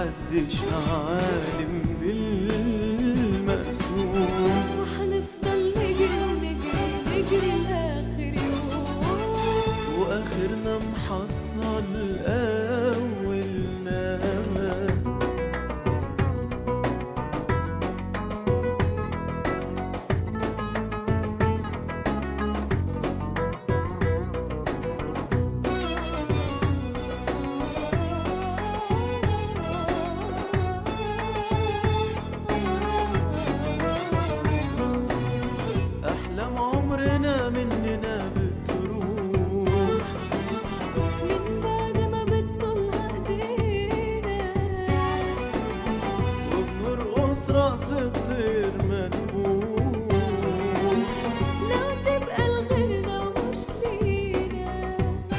محدش عالم بالمقسوم وحنفضل نجري ونجري نجري لآخر يوم واخرنا محصل اولنا احلام عمرنا مننا بتروح من بعد ما بتطلع ايدينا وبنرقص راس الطير مدبوح لو تبقى لغيرنا ومش لينا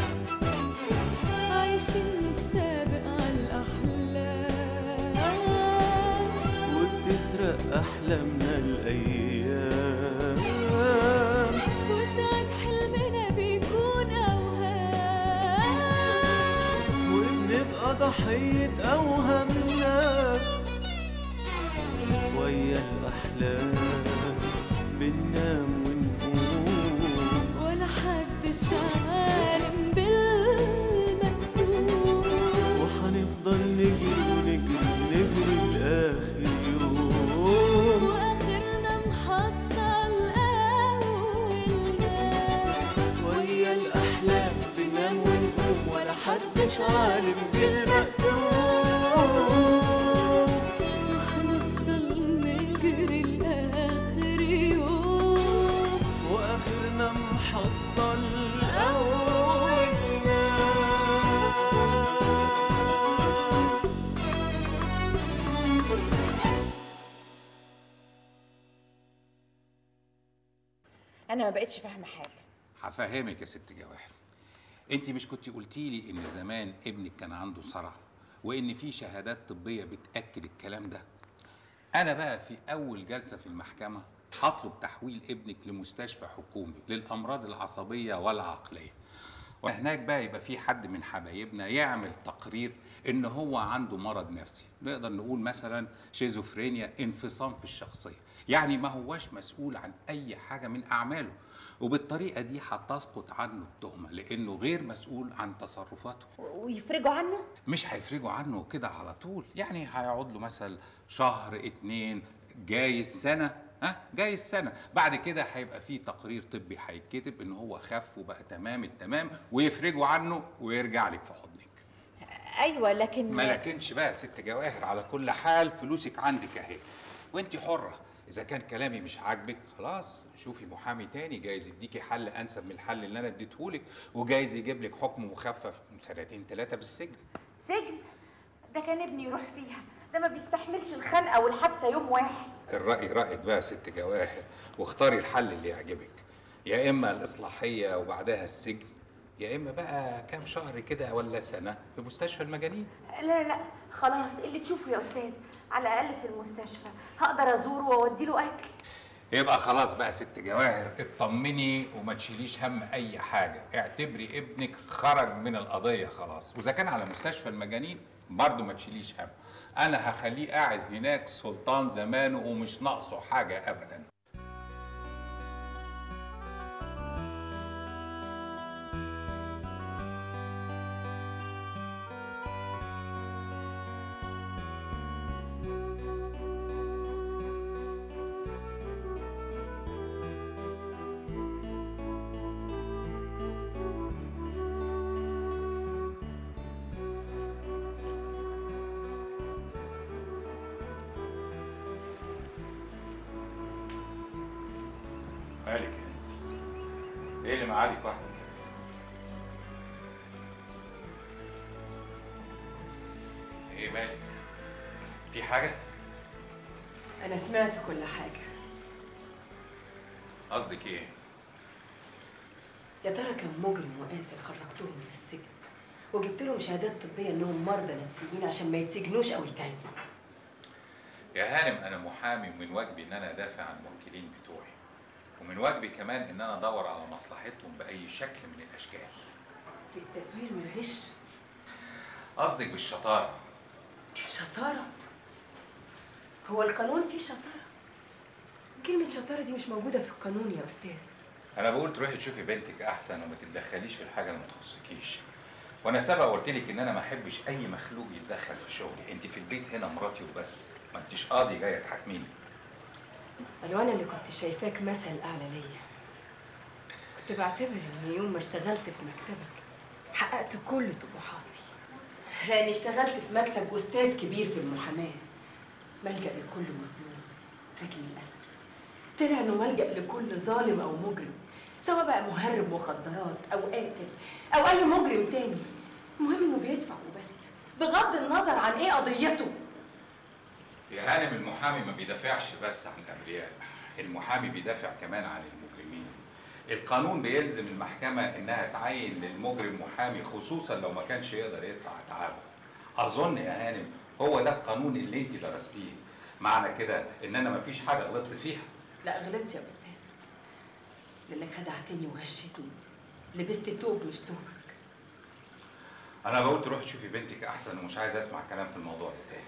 عايشين نتسابق على الأحلام وبتسرق احلامنا الايام وساعات حلمنا بيكون أوهام وبنبقى ضحية أوهامنا ويا الأحلام بننام ونقوم ولا حدش عالم بالمقسوم وحنفضل نجري ونجري نجري لآخر يوم وآخرنا محصل أولنا ويا الأحلام بننام ونقوم ولا حدش عالم بالمقسوم وحنفضل نجري لآخر يوم وآخرنا محصل أولنا انا ما بقتش فاهمه حاجه هفهمك يا ست جواهر انت مش كنت قلتي لي ان زمان ابنك كان عنده صرع وان في شهادات طبيه بتاكد الكلام ده انا بقى في اول جلسه في المحكمه هطلب تحويل ابنك لمستشفى حكومي للامراض العصبيه والعقليه وهناك بقى يبقى في حد من حبايبنا يعمل تقرير ان هو عنده مرض نفسي نقدر نقول مثلا شيزوفرينيا انفصام في الشخصيه يعني ما هواش مسؤول عن اي حاجه من اعماله وبالطريقه دي هتسقط عنه التهمه لانه غير مسؤول عن تصرفاته ويفرجوا عنه مش هيفرجوا عنه كده على طول يعني هيقعد له مثلا شهر اتنين جايز سنة ها جايز سنة بعد كده هيبقى فيه تقرير طبي هيتكتب ان هو خف وبقى تمام التمام ويفرجوا عنه ويرجع لك في حضنك ايوه لكن ما لكنش بقى يا ست جواهر على كل حال فلوسك عندك اهي وانت حرة اذا كان كلامي مش عاجبك خلاص شوفي محامي تاني جايز يديكي حل انسب من الحل اللي انا اديتهولك وجايز يجيب لك حكم مخفف من سنتين ثلاثة بالسجن سجن ده كان ابني يروح فيها ده ما بيستحملش الخنقه والحبسه يوم واحد الرأي رأيك بقى يا ست جواهر واختاري الحل اللي يعجبك يا إما الإصلاحية وبعدها السجن يا إما بقى كام شهر كده ولا سنة في مستشفى المجانين لا لا خلاص اللي تشوفه يا استاذ على الاقل في المستشفى هقدر ازوره واودي له اكل يبقى خلاص بقى يا ست جواهر اطمني وما تشيليش هم أي حاجة اعتبري ابنك خرج من القضية خلاص وإذا كان على مستشفى المجانين برضه ما تشيليش هم أنا هخليه قاعد هناك سلطان زمانه ومش ناقصه حاجة أبداً مالك يا انت ايه اللي معادك واحده كده ايه مالك في حاجه أنا سمعت كل حاجة قصدك ايه يا ترى كم مجرم وقاتل خرجتهم من السجن وجبت لهم شهادات طبية إنهم مرضى نفسيين عشان ما يتسجنوش أو يتعبوا يا هانم انا محامي ومن واجبي ان انا ادافع عن الموكلين بتوعي ومن واجبي كمان ان انا ادور على مصلحتهم باي شكل من الاشكال بالتزوير والغش قصدك بالشطاره شطاره هو القانون فيه شطاره كلمه شطاره دي مش موجوده في القانون يا استاذ انا بقول تروحي تشوفي بنتك احسن وما تتدخليش في الحاجه اللي ما تخصكيش وانا سبق قلت لك ان انا ما احبش اي مخلوق يتدخل في شغلي انت في البيت هنا مراتي وبس ما انتش قاضي جايه تحاكميني لو انا اللي كنت شايفاك مثل اعلى ليا كنت بعتبر ان يوم ما اشتغلت في مكتبك حققت كل طموحاتي لاني اشتغلت في مكتب استاذ كبير في المحاماه ملجا لكل مظلوم لكن للاسف طلع انه ملجا لكل ظالم او مجرم سواء بقى مهرب مخدرات او قاتل او اي مجرم تاني المهم انه بيدفع وبس بغض النظر عن ايه قضيته يا هانم المحامي ما بيدافعش بس عن الابرياء المحامي بيدافع كمان عن المجرمين القانون بيلزم المحكمة انها تعين للمجرم محامي خصوصا لو ما كانش يقدر يدفع اتعابه اظن يا هانم هو ده القانون اللي انت درستيه معنى كده ان انا ما فيش حاجة غلطت فيها لا غلطت يا استاذ لانك خدعتني وغشتني لبست توب مش توبك انا بقول تروحي تشوفي بنتك احسن ومش عايز اسمع كلام في الموضوع ده تاني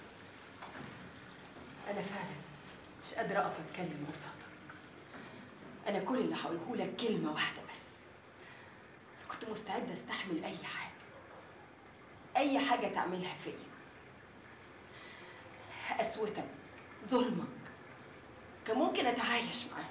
انا فعلا مش قادره اقف اتكلم قصادك انا كل اللي هقوله لك كلمه واحده بس كنت مستعده استحمل اي حاجه اي حاجه تعملها فيا قسوتك ظلمك كان ممكن اتعايش معاه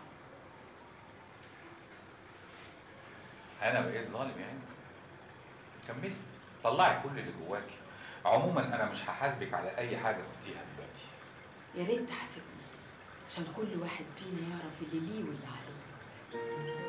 انا بقيت ظالم يعني كملي طلعي كل اللي جواكي عموما انا مش هحاسبك على اي حاجه قلتيها دلوقتي يا ريت تحاسبني عشان كل واحد فينا يعرف اللي ليه واللي عليه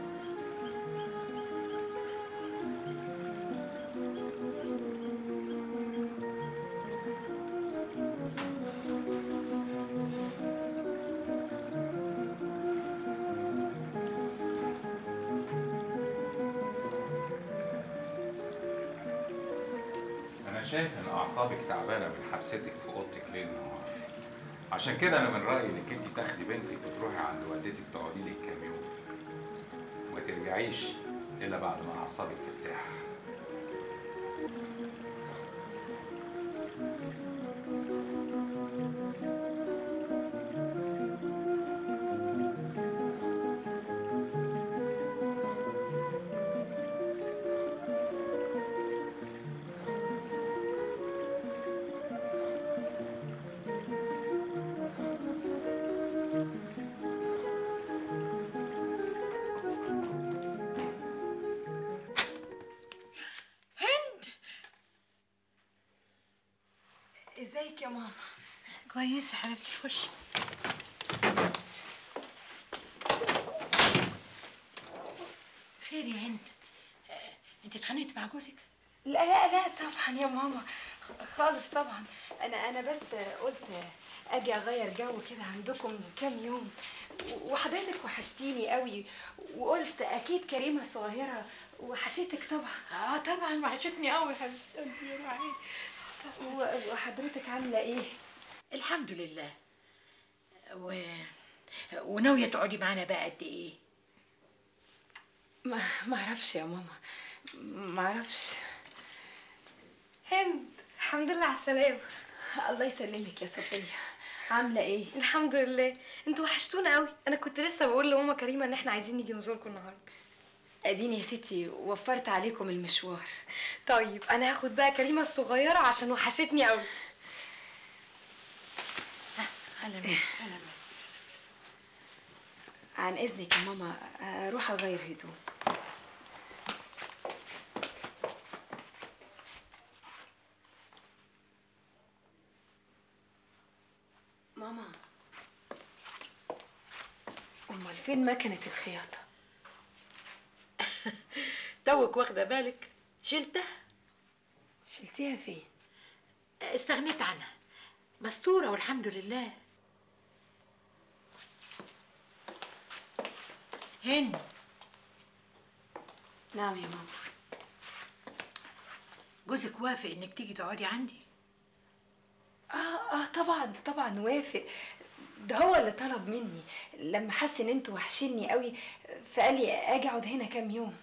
انا شايف ان اعصابك تعبانه من حبستك في اوضتك ليل نهار عشان كده انا من رايي انك انت تاخدي بنتك وتروحي عند والدتك تقعدي لك كام يوم وما ترجعيش الا بعد ما اعصابك ترتاح ازيك يا ماما كويسة حبيبتي خش خير يا هند آه، انت اتخانقت مع جوزك لا لا لا طبعا يا ماما خ- خالص طبعا انا انا بس قلت اجي اغير جو كده عندكم كام يوم و- وحضرتك وحشتيني قوي وقلت اكيد كريمه الصغيره وحشتك طبعا اه طبعا وحشتني قوي حبيبتي قلبي يا روحي و- وحضرتك عامله ايه الحمد لله و... وناوية تقعدي معانا بقى قد ايه؟ ما ما اعرفش يا ماما ما اعرفش هند الحمد لله على السلامة الله يسلمك يا صفيه عامله ايه الحمد لله انتوا وحشتونا قوي انا كنت لسه بقول لماما كريمه ان احنا عايزين نيجي نزوركم النهارده اديني يا ستي وفرت عليكم المشوار طيب انا هاخد بقى كريمه الصغيره عشان وحشتني قوي اهلا بيك اهلا بيك عن اذنك يا ماما اروح اغير هدوم ماما امال فين مكنه الخياطه توك واخدة بالك شلتها شلتيها فين استغنيت عنها مستورة والحمد لله هند نعم يا ماما جوزك وافق انك تيجي تقعدي عندي اه اه طبعا طبعا وافق ده هو اللي طلب مني لما حس ان انتوا وحشيني قوي فقال لي اجي اقعد هنا كام يوم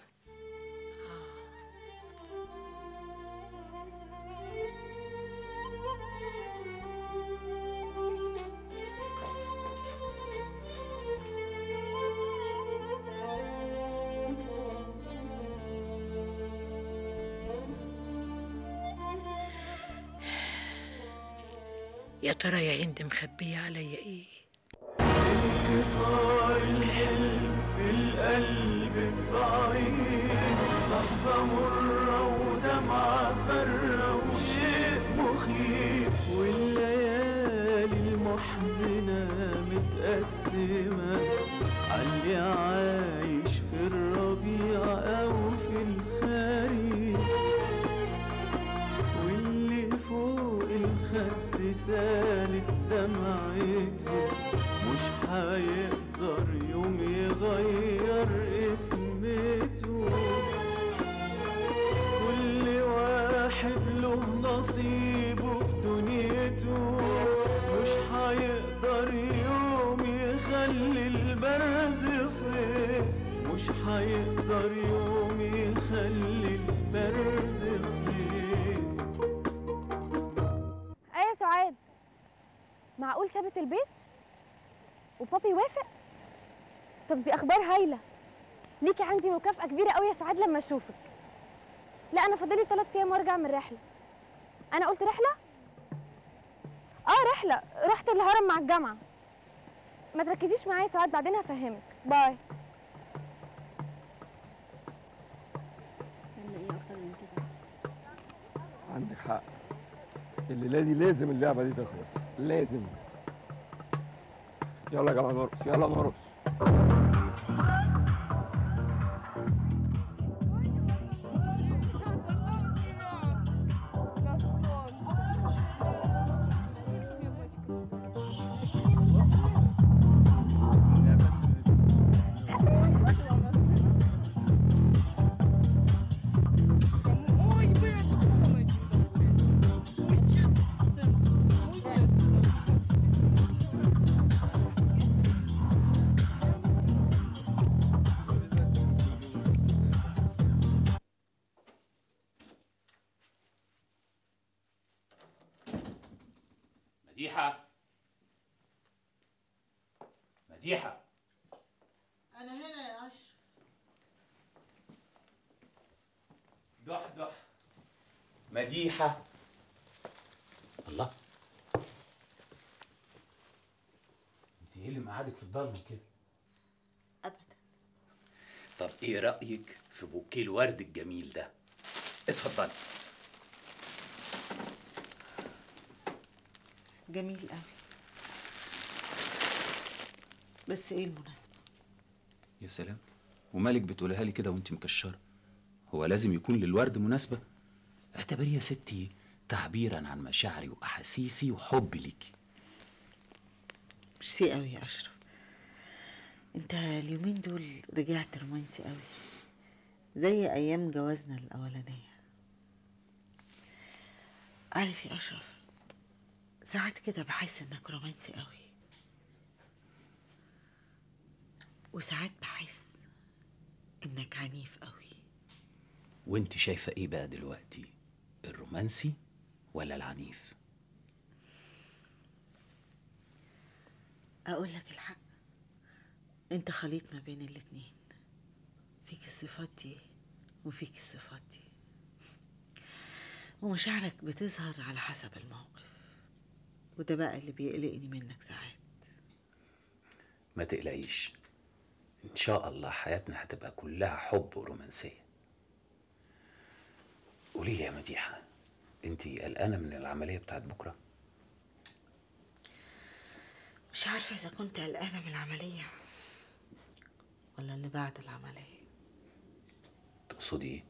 يا ترى يا هند مخبية عليا ايه انكسار الحلم في القلب الضعيف لحظة مرة ودمعة فرة وشيء مخيف والليالي المحزنة متقسمة عاللي عايش في الربيع أو في الخريف واللي فوق الخد سالت دمعته مش هيقدر يوم يغير اسمته كل واحد له نصيبه في دنيته مش هيقدر يوم يخلي البرد صيف مش هيقدر يوم يخلي البرد صيف ايه يا سعاد معقول سابت البيت وبابي وافق طب دي اخبار هايله ليكي عندي مكافاه كبيره قوي يا سعاد لما اشوفك لا انا فاضلي 3 ايام وارجع من رحله انا قلت رحله اه رحله رحت الهرم مع الجامعه ما تركزيش معايا يا سعاد بعدين هفهمك باي استنى ايه اكتر من كده عندك حق الليله دي لازم اللعبه دي تخلص لازم يلا يا جماعه نرقص يلا نرقص مديحة مديحة أنا هنا يا أشرف دح دح مديحة الله انت ايه اللي معادك في الضلمه كده أبدا طب ايه رأيك في بوكيه الورد الجميل ده اتفضلي جميل قوي بس إيه المناسبة؟ يا سلام ومالك بتقولها لي كده وانت مكشره هو لازم يكون للورد مناسبه اعتبريه يا ستي تعبيرا عن مشاعري واحاسيسي وحبي ليكي ميرسي قوي يا أشرف أنت اليومين دول رجعت رومانسي قوي زي أيام جوازنا الأولانية عارف يا أشرف ساعات كده بحس إنك رومانسي قوي وساعات بحس إنك عنيف قوي وانت شايفه ايه بقى دلوقتي الرومانسي ولا العنيف أقول لك الحق أنت خليط ما بين الاتنين فيك الصفات دي وفيك الصفات دي ومشاعرك بتظهر على حسب الموقف وده بقى اللي بيقلقني منك ساعات ما تقلقيش ان شاء الله حياتنا هتبقى كلها حب ورومانسيه قولي لي يا مديحه انت قلقانه من العمليه بتاعت بكره مش عارفة إذا كنت قلقانة من العملية ولا اللي بعد العملية تقصدي ايه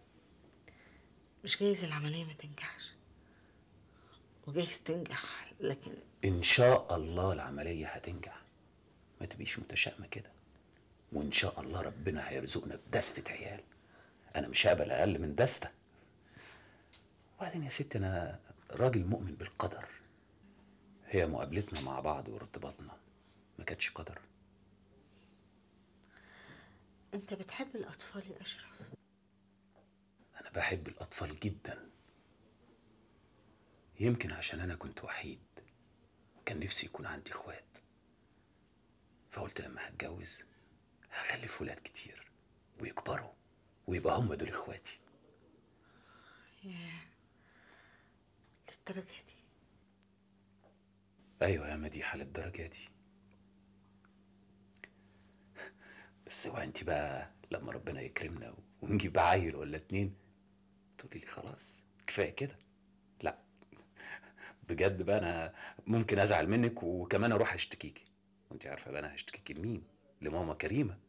مش جايز العملية ما تنجحش وجايز تنجح لكن ان شاء الله العمليه هتنجح ما تبقيش متشائمه كده وان شاء الله ربنا هيرزقنا بدستة عيال انا مش هقبل اقل من دستة وبعدين يا ست انا راجل مؤمن بالقدر هي مقابلتنا مع بعض وارتباطنا ما كانتش قدر أنت بتحب الأطفال يا أشرف انا بحب الاطفال جدا يمكن عشان انا كنت وحيد كان نفسي يكون عندي اخوات فقلت لما هتجوز هخلف ولاد كتير ويكبروا ويبقى هم دول اخواتي ياه للدرجة دي ايوه يا مديحه للدرجه دي بس اوعى انت بقى لما ربنا يكرمنا ونجيب عيل ولا اتنين تقولي لي خلاص كفايه كده لا بجد بقى انا ممكن ازعل منك وكمان اروح اشتكيكي وانت عارفه بقى انا هشتكيكي لمين لماما كريمه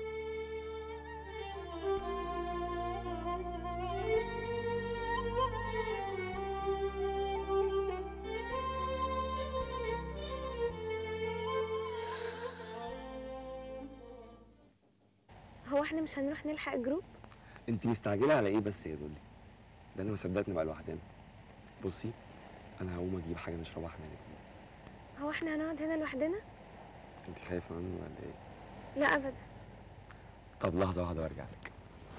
هو احنا مش هنروح نلحق الجروب انت مستعجله على ايه بس يا دولي ده انا ما صدقت نبقى لوحدنا بصي انا هقوم اجيب حاجه نشربها احنا الاتنين هو احنا هنقعد هنا لوحدنا انت خايفه منه ولا ايه لا ابدا طب لحظه واحده وارجع لك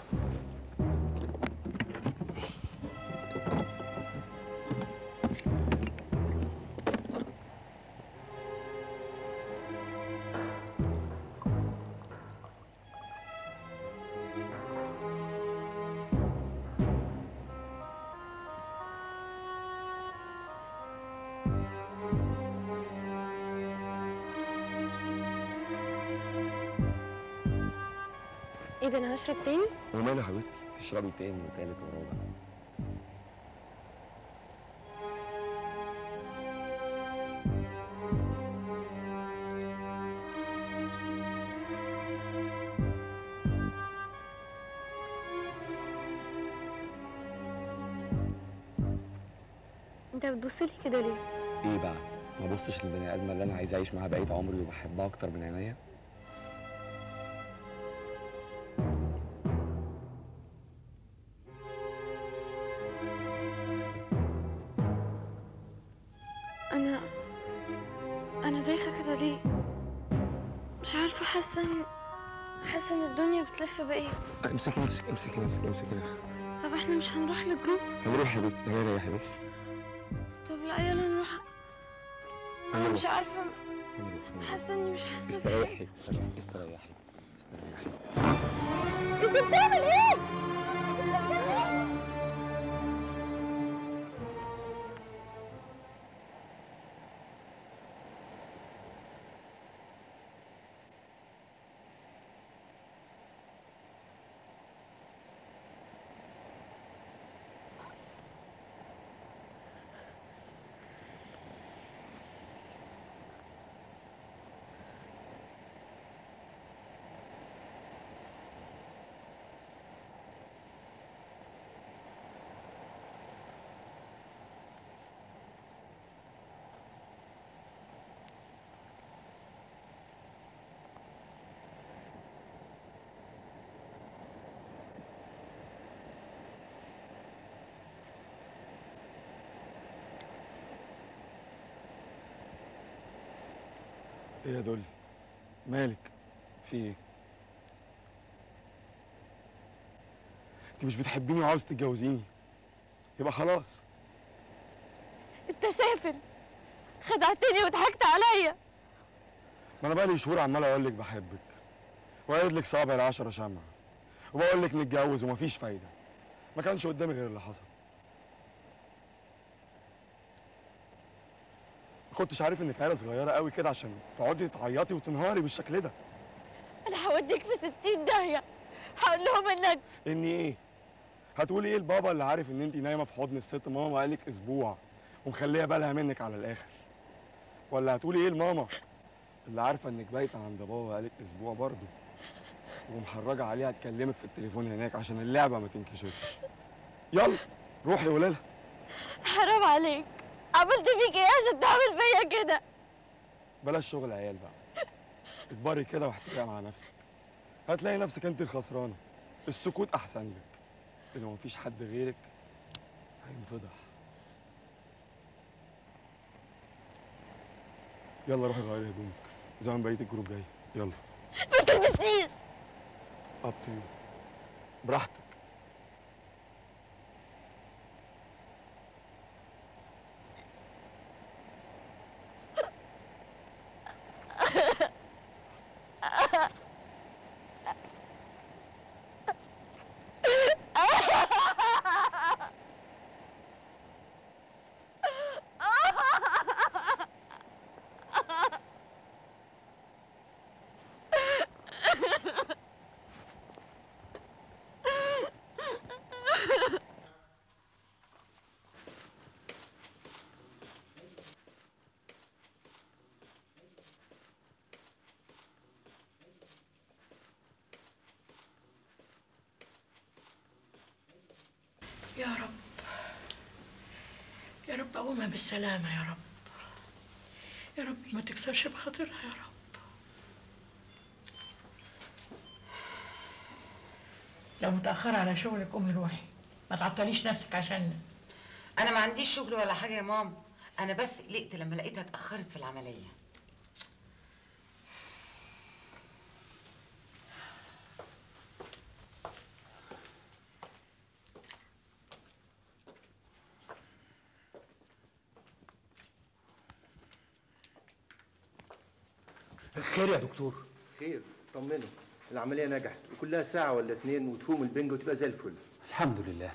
ايه ده انا هشرب تاني وماله يا حبيبتي تشربي تاني وتالت ورابع انت بتبص لي كده ليه ايه بقى ما بصش للبني ادمه اللي انا عايز اعيش معاها بقيه عمري وبحبها اكتر من عينيا انا انا دايخه كده ليه مش عارفه حاسه ان حاسه ان الدنيا بتلف بيا امسكي نفسك امسكي نفسك امسكي نفسك طب احنا مش هنروح للجروب هنروح يا حبيبتي تعالي ريحي بس طب لا يلا نروح انا هنروح. مش عارفه هنروح هنروح. حاسه اني مش حاسه بحاجه استريحي استريحي استريحي استريحي انت بتعمل ايه ايه يا دولي مالك في ايه انت مش بتحبيني وعاوز تتجوزيني يبقى خلاص انت سافل خدعتني وضحكت عليا ما انا بقالي شهور عمال اقول لك بحبك وقايل لك صابر عشرة شمعة وبقول لك نتجوز ومفيش فايدة ما كانش قدامي غير اللي حصل ما كنتش عارف انك عيلة صغيرة قوي كده عشان تقعدي تعيطي وتنهاري بالشكل ده انا هوديك في ستين داهية هقول لهم انك اني ايه هتقولي ايه لبابا اللي عارف ان انت نايمه في حضن الست ماما بقالك اسبوع ومخليه بالها منك على الاخر ولا هتقولي ايه لماما اللي عارفه انك بايته عند بابا بقالك اسبوع برضه ومحرجه عليها تكلمك في التليفون هناك عشان اللعبه ما تنكشفش يلا روحي قولي لها حرام عليك عملت فيك ايه عشان تعمل فيا كده بلاش شغل عيال بقى اكبري كده واحسبيها مع نفسك هتلاقي نفسك انت الخسرانه السكوت احسن لك لو مفيش حد غيرك هينفضح يلا روحي غيري هدومك زمان بقيه الجروب جاي يلا ما تلمسنيش اب تو براحتك يا رب يا رب قومها بالسلامة يا رب يا رب ما تكسرش بخاطرها يا رب لو متأخرة على شغلك قومي روحي ما تعطليش نفسك عشان انا ما عنديش شغل ولا حاجه يا ماما انا بس قلقت لما لقيتها اتاخرت في العمليه خير يا دكتور خير طمنوا العملية نجحت وكلها ساعة ولا اتنين وتفوم البنج وتبقى زي الفل الحمد لله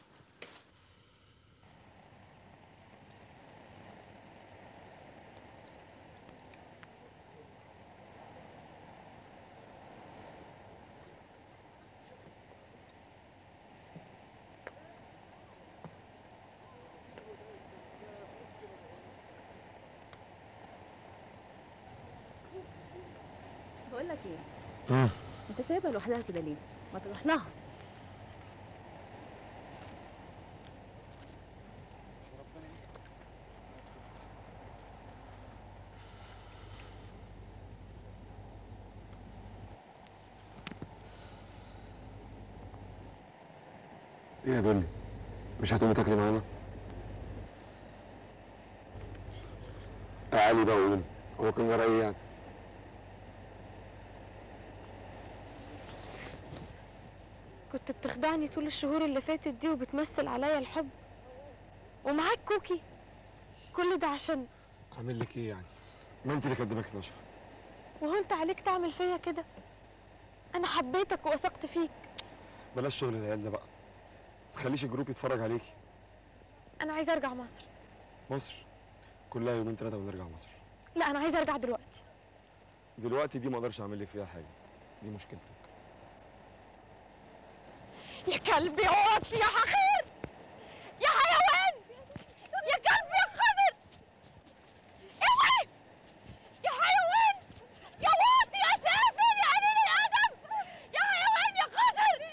بقول لك ايه انت سايبها لوحدها كده ليه ما تروح لها ايه يا دنيا مش هتقومي تاكلي معانا تعالي بقى قومي هو كان جرى ايه يعني كنت بتخدعني طول الشهور اللي فاتت دي وبتمثل عليا الحب ومعاك كوكي كل ده عشان اعمل لك ايه يعني ما انت اللي كانت دماغك ناشفه وهو انت عليك تعمل فيا كده انا حبيتك ووثقت فيك بلاش شغل العيال ده بقى تخليش الجروب يتفرج عليكي انا عايزه ارجع مصر مصر كلها يومين ثلاثه ونرجع مصر لا انا عايزه ارجع دلوقتي دلوقتي دي ما اقدرش اعمل لك فيها حاجه دي مشكلتك يا كلبي واطي يا حقير يا حيوان يا كلبي يا خضر اوعي يا حيوان يا واطي يا سافل يا قليل الادب يا حيوان يا خضر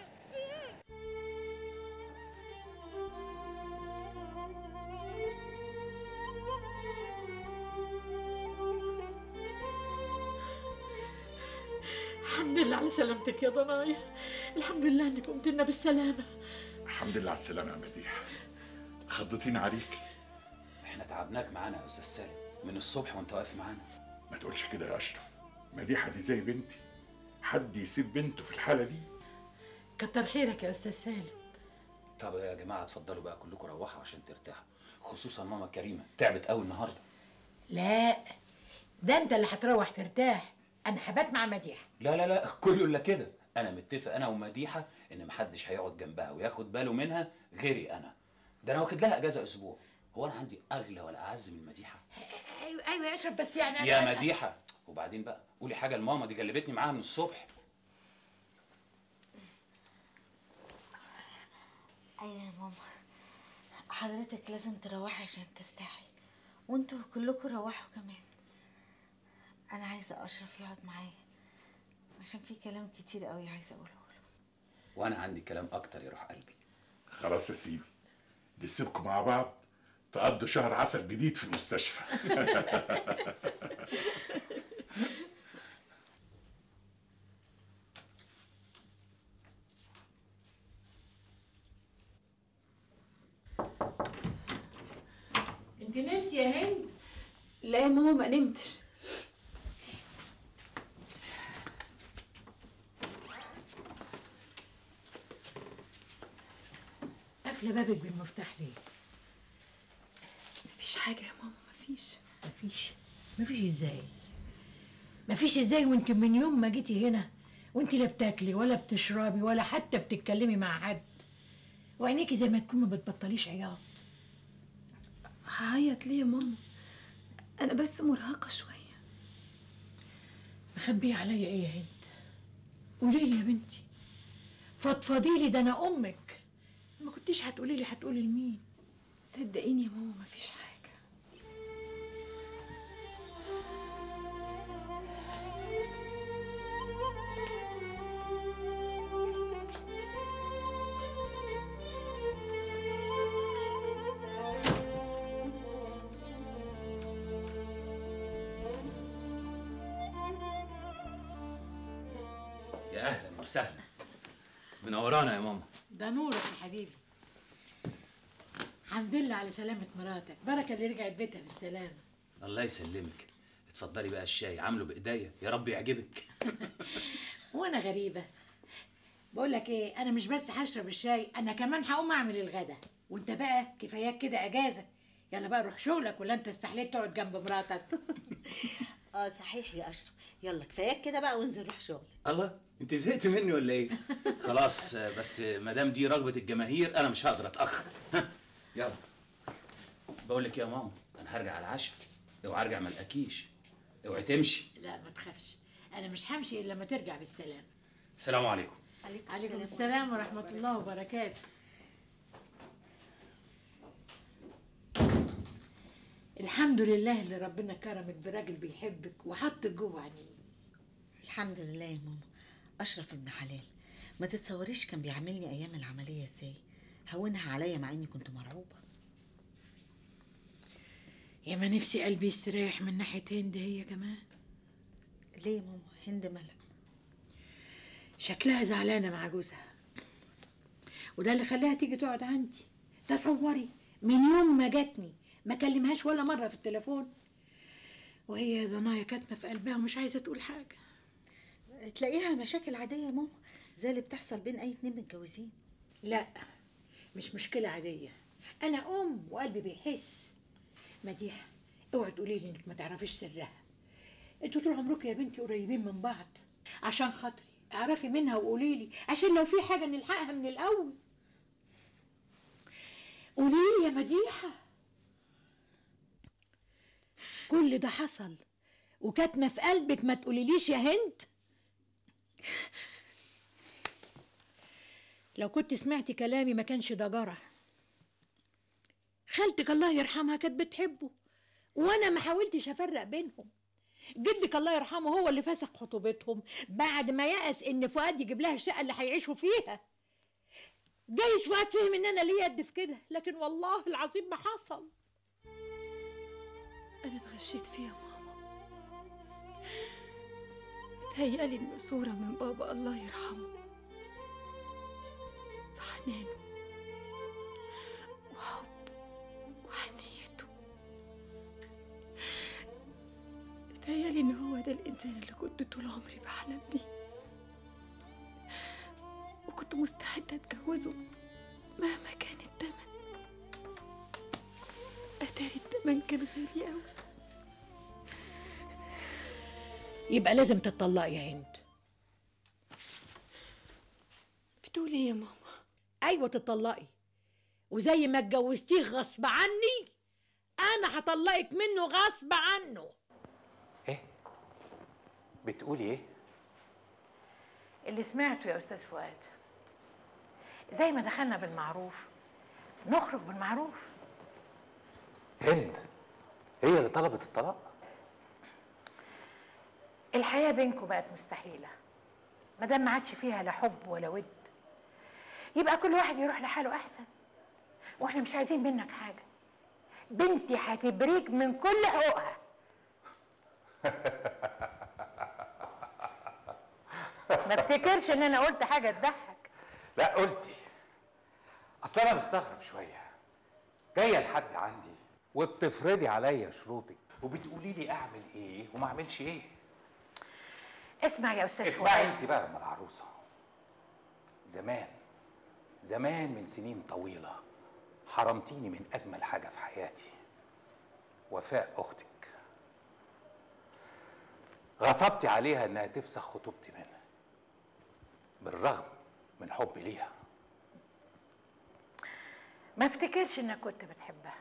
الحمد لله على سلامتك يا ضنايا الحمد لله انك قمت لنا بالسلامة الحمد لله على السلامة يا مديحة خضتين عليك احنا تعبناك معانا يا استاذ سالم من الصبح وانت واقف معانا ما تقولش كده يا أشرف مديحة دي زي بنتي حد يسيب بنته في الحالة دي كتر خيرك يا استاذ سالم طب يا جماعه اتفضلوا بقى كلكم روحوا عشان ترتاحوا خصوصا ماما كريمه تعبت قوي النهارده لا ده انت اللي هتروح ترتاح انا هبات مع مديحة لا لا لا كله الا كده انا متفق انا ومديحه ان محدش هيقعد جنبها وياخد باله منها غيري انا ده انا واخد لها اجازه اسبوع هو انا عندي اغلى ولا اعز من مديحه ايوه ايوه يا اشرف بس يعني أنا- يا مديحه وبعدين بقى قولي حاجه لماما دي غلبتني معاها من الصبح ايوه يا ماما حضرتك لازم تروحي عشان ترتاحي وانتوا كلكم روحوا كمان انا عايزه اشرف يقعد معايا عشان في كلام كتير قوي عايزه اقوله وانا عندي كلام اكتر يروح قلبي خلاص يا سيدي نسيبكم مع بعض تقضوا شهر عسل جديد في المستشفى انت نمتي يا هند لا يا ماما ما نمتش قافله بابك بالمفتاح ليه مفيش حاجه يا ماما مفيش مفيش مفيش ازاي مفيش ازاي وانت من يوم ما جيتي هنا وانت لا بتاكلي ولا بتشربي ولا حتى بتتكلمي مع حد وعينيكي زي ما تكون ما بتبطليش عياط هعيط ليه يا ماما انا بس مرهقه شويه مخبيه عليا ايه يا هند قولي لي يا بنتي فضفضي لي ده انا امك ما كنتيش هتقولي لي هتقولي لمين صدقيني يا ماما مفيش حاجه وسهلا منورانا يا ماما ده نورك يا حبيبي الحمد لله على سلامة مراتك بركة اللي رجعت بيتها بالسلامة الله يسلمك اتفضلي بقى الشاي عامله بايديا يا رب يعجبك وانا غريبة بقول لك ايه انا مش بس هشرب الشاي انا كمان هقوم اعمل الغدا وانت بقى كفاياك كده اجازة يلا بقى روح شغلك ولا انت استحليت تقعد جنب مراتك اه صحيح يا اشرف يلا كفاياك كده بقى وانزل روح شغل الله انت زهقت مني ولا ايه خلاص آه، بس ما دام دي رغبه الجماهير انا مش هقدر اتاخر يلا بقول لك يا ماما انا هرجع على العشاء اوعى ارجع ما الاقيش اوعي تمشي لا ما تخافش انا مش همشي الا لما ترجع بالسلامة السلام عليكم عليكم السلام ورحمة الله وبركاته الحمد لله اللي ربنا كرمك براجل بيحبك وحطك جوه عينيه الحمد لله يا ماما اشرف ابن حلال ما تتصوريش كان بيعاملني ايام العمليه ازاي هونها عليا مع اني كنت مرعوبه يا ما نفسي قلبي يستريح من ناحية هند هي كمان ليه يا ماما هند مالها شكلها زعلانة مع جوزها وده اللي خلاها تيجي تقعد عندي تصوري من يوم ما جاتني ما كلمهاش ولا مرة في التليفون وهي ضنايا كاتمة في قلبها ومش عايزة تقول حاجة تلاقيها مشاكل عاديه يا ماما زي اللي بتحصل بين اي اتنين متجوزين لا مش مشكلة عادية أنا أم وقلبي بيحس مديحة اوعي تقولي لي إنك ما تعرفيش سرها انتوا طول عمركم يا بنتي قريبين من بعض عشان خاطري اعرفي منها وقولي لي عشان لو في حاجة نلحقها من الأول قولي لي يا مديحة كل ده حصل وكاتمة في قلبك ما تقوليليش يا هند لو كنت سمعتي كلامي ما كانش ده جرى خالتك الله يرحمها كانت بتحبه وانا ما حاولتش افرق بينهم جدك الله يرحمه هو اللي فسخ خطوبتهم بعد ما يأس ان فؤاد يجيب لها الشقه اللي هيعيشوا فيها جايز فؤاد فهم ان انا ليا يد في كده لكن والله العظيم ما حصل أنا اتغشيت فيها ماما تهيألي إنه صورة من بابا الله يرحمه في حنانه وحبه وحنيته تهيألي إن هو ده الإنسان اللي كنت طول عمري بحلم بيه وكنت مستعدة أتجوزه مهما كان التمن أتاري التمن كان غالي أوي يبقى لازم تتطلقي يا هند بتقولي ايه يا ماما ايوه تتطلقي وزي ما اتجوزتيه غصب عني انا هطلقك منه غصب عنه بتقولي ايه اللي سمعته يا استاذ فؤاد زي ما دخلنا بالمعروف نخرج بالمعروف هند هي اللي طلبت الطلاق الحياه بينكم بقت مستحيله ما دام ما عادش فيها لا حب ولا ود يبقى كل واحد يروح لحاله احسن واحنا مش عايزين منك حاجه بنتي هتبريك من كل حقوقها ما افتكرش ان انا قلت حاجه تضحك لا قلتي اصل انا مستغرب شويه جايه لحد عندي وبتفرضي عليا شروطك وبتقولي لي اعمل ايه وما اعملش ايه اسمع يا استاذ اسمعي فؤاد انت بقى ام العروسه زمان زمان من سنين طويله حرمتيني من اجمل حاجه في حياتي وفاء اختك غصبتي عليها انها تفسخ خطوبتي منها بالرغم من حبي ليها ما افتكرش انك كنت بتحبها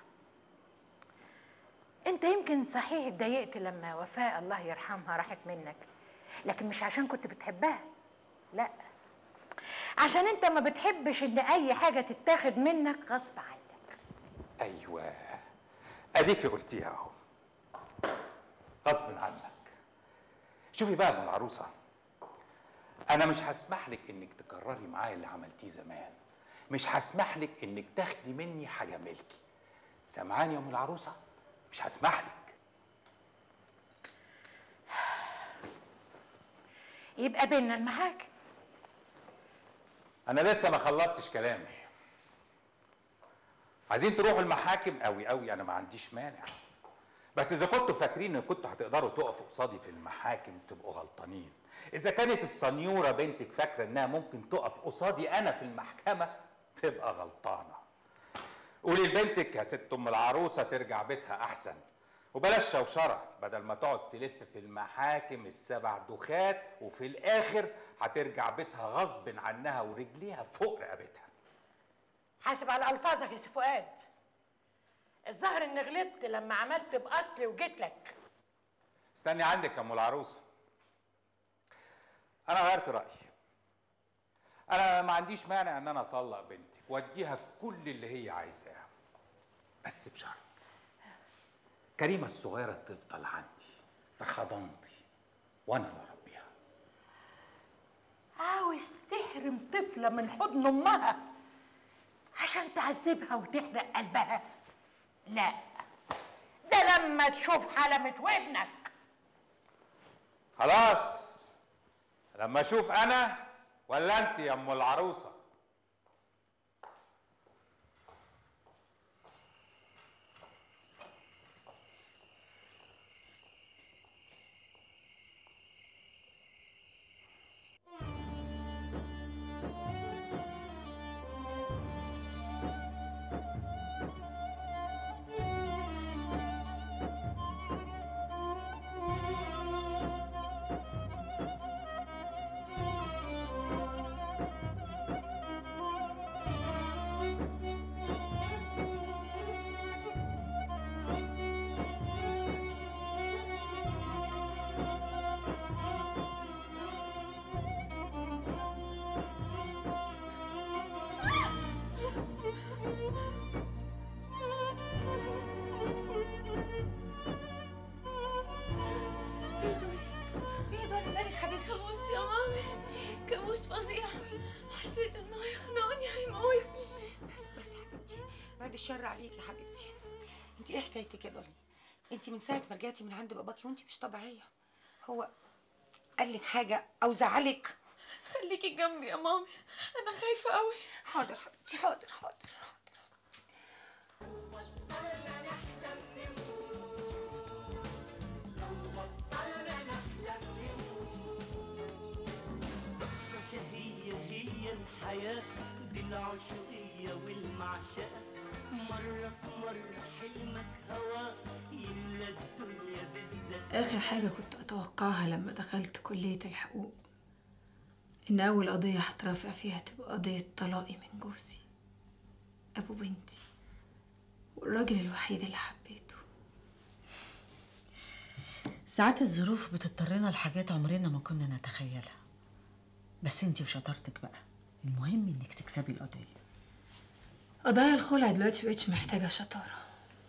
انت يمكن صحيح اتضايقت لما وفاء الله يرحمها راحت منك لكن مش عشان كنت بتحبها لا عشان انت ما بتحبش ان اي حاجه تتاخد منك غصب عنك ايوه اديكي قلتيها اهو غصب عنك شوفي بقى يا ام العروسه انا مش هسمح لك انك تكرري معايا اللي عملتيه زمان مش هسمح لك انك تاخدي مني حاجه ملكي سامعاني يا ام العروسه مش هسمح لك يبقى بينا المحاكم انا لسه ما خلصتش كلامي عايزين تروحوا المحاكم قوي قوي انا ما عنديش مانع بس اذا كنتوا فاكرين ان كنتوا هتقدروا تقفوا قصادي في المحاكم تبقوا غلطانين اذا كانت السنيوره بنتك فاكره انها ممكن تقف قصادي انا في المحكمه تبقى غلطانه قولي لبنتك يا ست ام العروسه ترجع بيتها احسن وبلاش شوشره بدل ما تقعد تلف في المحاكم السبع دخات وفي الاخر هترجع بيتها غصب عنها ورجليها فوق رقبتها حاسب على الفاظك يا سي فؤاد الظاهر اني غلطت لما عملت باصلي وجيت لك استني عندك يا ام العروسه انا غيرت رايي انا ما عنديش مانع ان انا اطلق بنتك واديها كل اللي هي عايزاه بس بشرط كريمه الصغيره تفضل عندي في حضانتي وانا اللي اربيها عاوز تحرم طفله من حضن امها عشان تعذبها وتحرق قلبها لا ده لما تشوف حلمة ودنك خلاص لما اشوف انا ولا انت يا ام العروسه ايه دول مالك حبيبتي كابوس يا مامي كابوس فظيع حسيت انه هيخنقني هيموتني بس بس يا حبيبتي بعد الشر عليك يا حبيبتي انت ايه حكايتك يا دولي انت من ساعه ما رجعتي من عند باباكي وانت مش طبيعيه هو قال لك حاجه او زعلك خليكي جنبي يا مامي انا خايفه قوي حاضر حبيبتي حاضر حاضر هي هي الحياة دي العشقية والمعشقة مرة في مرة حلمك هوا يملى الدنيا بالذات آخر حاجة كنت أتوقعها لما دخلت كلية الحقوق إن أول قضية هترافع فيها تبقى قضية طلاقي من جوزي أبو بنتي والراجل الوحيد اللي حبيته ساعات الظروف بتضطرنا لحاجات عمرنا ما كنا نتخيلها بس انتي وشطارتك بقى المهم انك تكسبي القضيه قضايا الخلع دلوقتي مبقتش محتاجة شطارة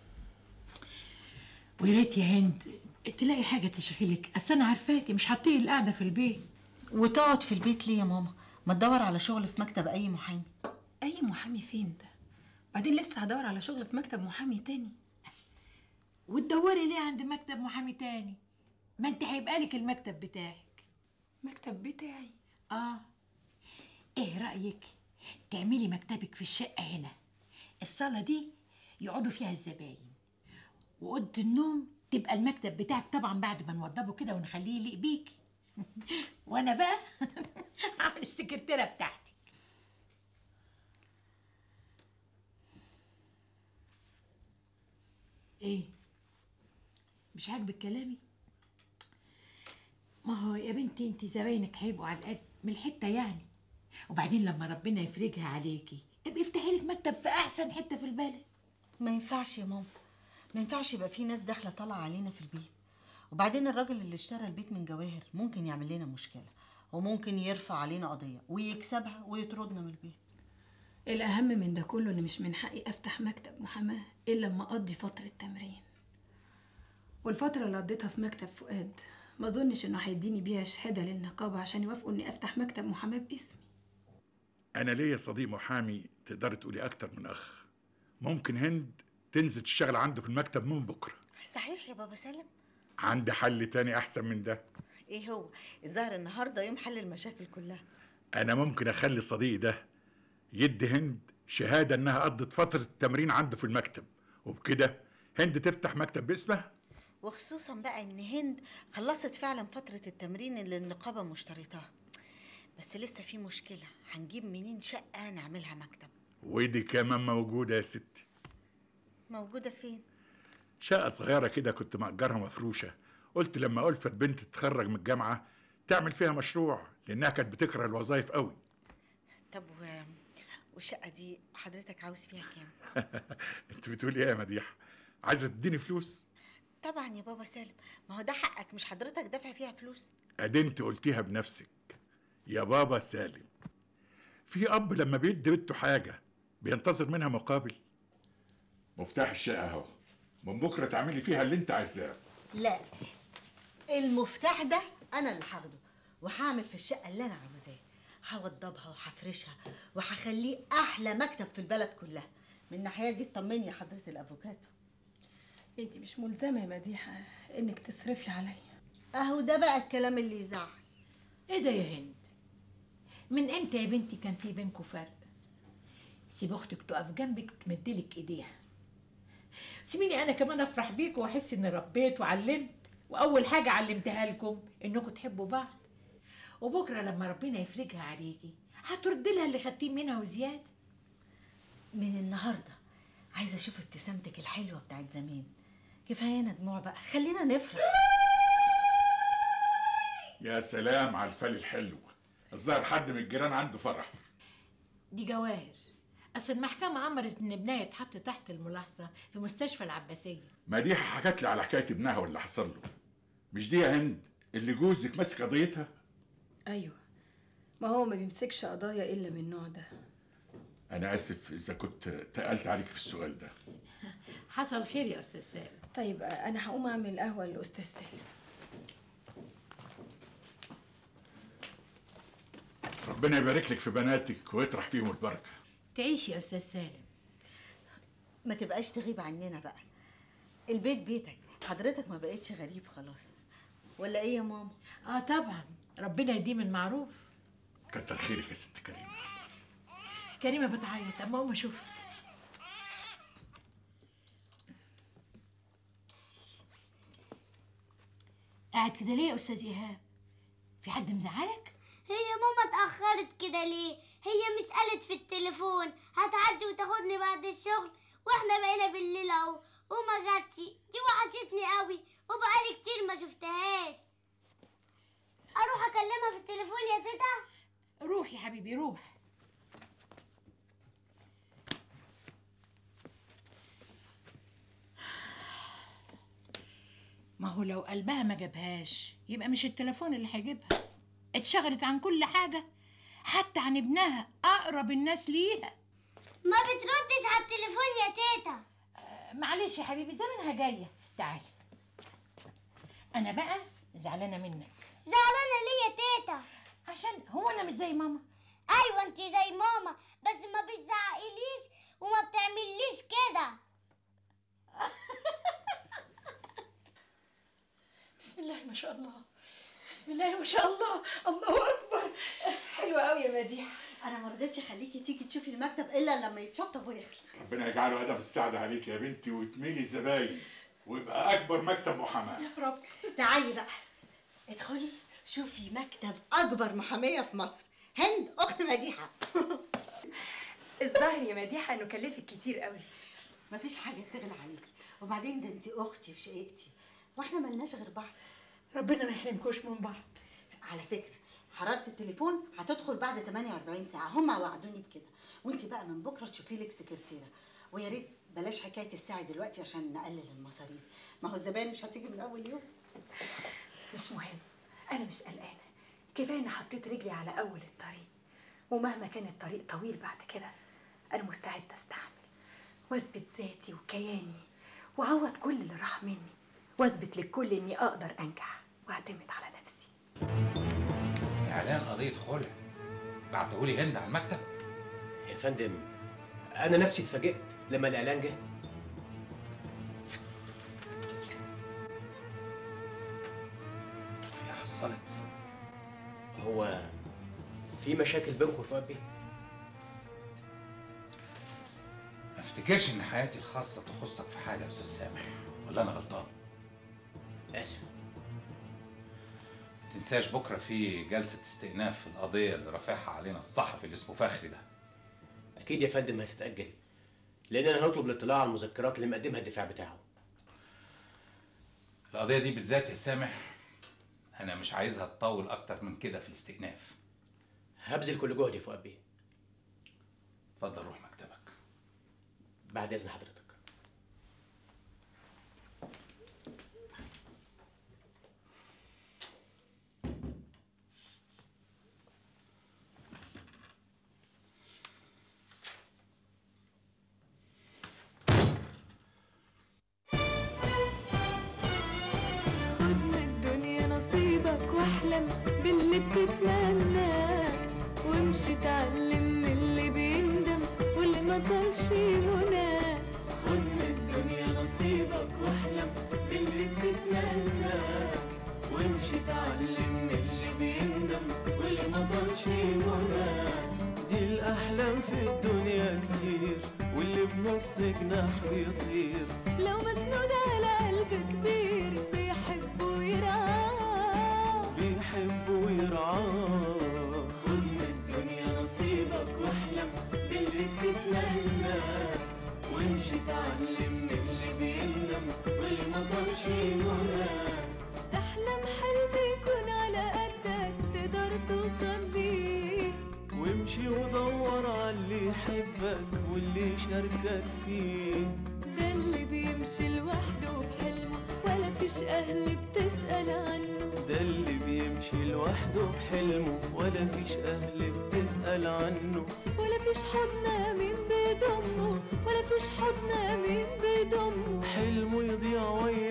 ويا ريت يا هند تلاقي حاجه تشغلك اصل انا عارفاكي مش هتطيقي القعده في البيت وتقعد في البيت ليه يا ماما ما تدور على شغل في مكتب اي محامي أي محامي فين ده؟ بعدين لسه هدور على شغل في مكتب محامي تاني وتدوري ليه عند مكتب محامي تاني ما انت هيبقى لك المكتب بتاعك مكتب بتاعي اه ايه رايك تعملي مكتبك في الشقه هنا الصاله دي يقعدوا فيها الزباين واوضه النوم تبقى المكتب بتاعك طبعا بعد ما نوضبه كده ونخليه يليق بيكي وانا بقى هعمل السكرتيره بتاعتك ايه مش عاجبك كلامي ما هو يا بنتي انت زباينك هيبقوا على القد من الحته يعني وبعدين لما ربنا يفرجها عليكي ابقي افتحي لك مكتب في احسن حته في البلد ما ينفعش يا ماما ما ينفعش يبقى في ناس داخله طالعه علينا في البيت وبعدين الراجل اللي اشترى البيت من جواهر ممكن يعمل لنا مشكله وممكن يرفع علينا قضيه ويكسبها ويطردنا من البيت الأهم من ده كله إن مش من حقي أفتح مكتب محاماة إلا لما أقضي فترة تمرين والفترة اللي قضيتها في مكتب فؤاد ما أظنش إنه هيديني بيها شهادة للنقابة عشان يوافقوا إني أفتح مكتب محاماة باسمي انا ليا صديق محامي تقدري تقولي اكتر من اخ ممكن هند تنزل تشتغل عنده في المكتب من بكره صحيح يا بابا سالم عندي حل تاني احسن من ده ايه هو الظاهر النهارده يوم حل المشاكل كلها انا ممكن اخلي صديقي ده يدي هند شهاده انها قضت فتره التمرين عنده في المكتب وبكده هند تفتح مكتب باسمها وخصوصا بقى ان هند خلصت فعلا فتره التمرين اللي النقابه مشترطاها بس لسه في مشكله هنجيب منين شقه نعملها مكتب ودي كمان موجوده يا ستي موجوده فين شقه صغيره كده كنت مأجرها مفروشه قلت لما ألفت بنت تتخرج من الجامعه تعمل فيها مشروع لانها كانت بتكره الوظايف قوي طب و... والشقه دي حضرتك عاوز فيها كام انت بتقولي ايه يا مديحه عايزه تديني فلوس طبعا يا بابا سالم ما هو ده حقك مش حضرتك دافع فيها فلوس ادي انت قلتيها بنفسك يا بابا سالم في اب لما بيدي بنته حاجه بينتظر منها مقابل مفتاح الشقه اهو من بكره تعملي فيها اللي انت عايزاه لا المفتاح ده انا اللي هاخده وهعمل في الشقه اللي انا عاوزاه هوضبها وهفرشها وهخليه احلى مكتب في البلد كلها من الناحيه دي اطمني يا حضره الافوكاتو انت مش ملزمه يا مديحه انك تصرفي عليا اهو ده بقى الكلام اللي يزعل ايه ده يا هند من امتى يا بنتي كان في بينكم فرق سيب اختك تقف جنبك وتمدلك ايديها سيبيني انا كمان افرح بيكم واحس اني ربيت وعلمت واول حاجه علمتها لكم انكم تحبوا بعض وبكره لما ربنا يفرجها عليكي هتردي لها اللي خدتيه منها وزياده من النهارده عايزه اشوف ابتسامتك الحلوه بتاعت زمان كفايانا دموع بقى خلينا نفرح يا سلام على الفل الحلو الظاهر حد من الجيران عنده فرح دي جواهر اصل المحكمه امرت ان ابنها يتحط تحت الملاحظه في مستشفى العباسيه مديحه حكت لي على حكايه ابنها واللي حصل له مش دي يا هند اللي جوزك ماسك قضيتها ايوه ما هو ما بيمسكش قضايا الا من النوع ده انا اسف اذا كنت تقلت عليك في السؤال ده حصل خير يا استاذ سالم طيب انا هقوم اعمل قهوه للاستاذ سالم ربنا يبارك لك في بناتك ويطرح فيهم البركه تعيشي يا استاذ سالم ما تبقاش تغيب عننا بقى البيت بيتك حضرتك ما بقتش غريب خلاص ولا ايه يا ماما اه طبعا ربنا يديم المعروف كتر خيرك يا ست كريمه كريمه بتعيط اما اقوم اشوفها قاعد كده ليه يا استاذ ايهاب في حد مزعلك هي ماما اتأخرت كده ليه؟ هي مش قالت في التليفون هتعدي وتاخدني بعد الشغل واحنا بقينا بالليل اهو وما جاتش دي وحشتني قوي وبقالي كتير ما شفتهاش اروح اكلمها في التليفون يا تيتا روح يا حبيبي روح ما هو لو قلبها ما جابهاش يبقى مش التليفون اللي هيجيبها اتشغلت عن كل حاجة حتى عن ابنها أقرب الناس ليها ما بتردش على التليفون يا تيتا معلش يا حبيبي زمانها جاية تعالي أنا بقى زعلانة منك زعلانة ليه يا تيتا عشان هو أنا مش زي ماما ايوه انت زي ماما بس ما بتزعقليش وما بتعمليش كده بسم الله ما شاء الله بسم الله ما شاء الله الله أكبر حلوه قوي يا مديحه انا ما رضيتش اخليكي تيجي تشوفي المكتب الا لما يتشطب ويخلص ربنا يجعله ادب السعد عليك يا بنتي وتميلي زباين ويبقى اكبر مكتب محاماه يا رب تعالي بقى ادخلي شوفي مكتب اكبر محاميه في مصر هند اخت مديحه الظاهر يا مديحه انه كلفك كتير قوي مفيش حاجه تغلى عليكي وبعدين ده انت اختي في شقيقتي واحنا ملناش غير بعض ربنا ما يحرمكوش من بعض على فكره حراره التليفون هتدخل بعد 48 ساعه هم وعدوني بكده وانت بقى من بكره تشوفي لك سكرتيره ويا ريت بلاش حكايه الساعه دلوقتي عشان نقلل المصاريف ما هو الزبائن مش هتيجي من اول يوم مش مهم انا مش قلقانه كفايه اني حطيت رجلي على اول الطريق ومهما كان الطريق طويل بعد كده انا مستعده استحمل واثبت ذاتي وكياني واعوض كل اللي راح مني واثبت للكل اني اقدر انجح واعتمد على نفسي اعلان قضيه خلع بعتهولي هند على المكتب يا فندم انا نفسي اتفاجئت لما الاعلان جه هي حصلت هو في مشاكل بينكم يا فؤاد بيه افتكرش ان حياتي الخاصه تخصك في حاجه يا استاذ سامح ولا انا غلطان اسف تنساش بكره في جلسه استئناف في القضيه اللي رافعها علينا الصحفي اللي اسمه فخري ده اكيد يا فندم هتتاجل لاننا هنطلب الاطلاع على المذكرات اللي مقدمها الدفاع بتاعه القضيه دي بالذات يا سامح انا مش عايزها تطول اكتر من كده في الاستئناف هبذل كل جهدي يا فؤاد بيه اتفضل روح مكتبك بعد اذن حضرتك خد من الدنيا نصيبك واحلم باللي بتتمناه وامشي اتعلم من اللي بيندم واللي ما طالش مناه خد من الدنيا نصيبك واحلم باللي بتتمناه وامشي اتعلم من اللي بيندم واللي ما طالش مناه دي الأحلام في الدنيا كتير واللي بنص جناح بيطير لو مسنود على قلب كبير بيحب ويرعاه بيحب ويرعاه خد من الدنيا نصيبك واحلم باللي بتتمناه وامشي اتعلم من اللي بيندم واللي ما طالش مناه احلم حلم يكون على قدك تقدر توصل ليه وامشي ودور على اللي يحبك واللي يشاركك فيه ده اللي بيمشي لوحده بحلمه ولا فيش اهل بتسأل عنه ده اللي بيمشي لوحده بحلمه ولا فيش أهل بتسأل عنه ولا فيش حضن مين بيضمه ولا فيش حضن مين بيضمه حلمه يضيع ويا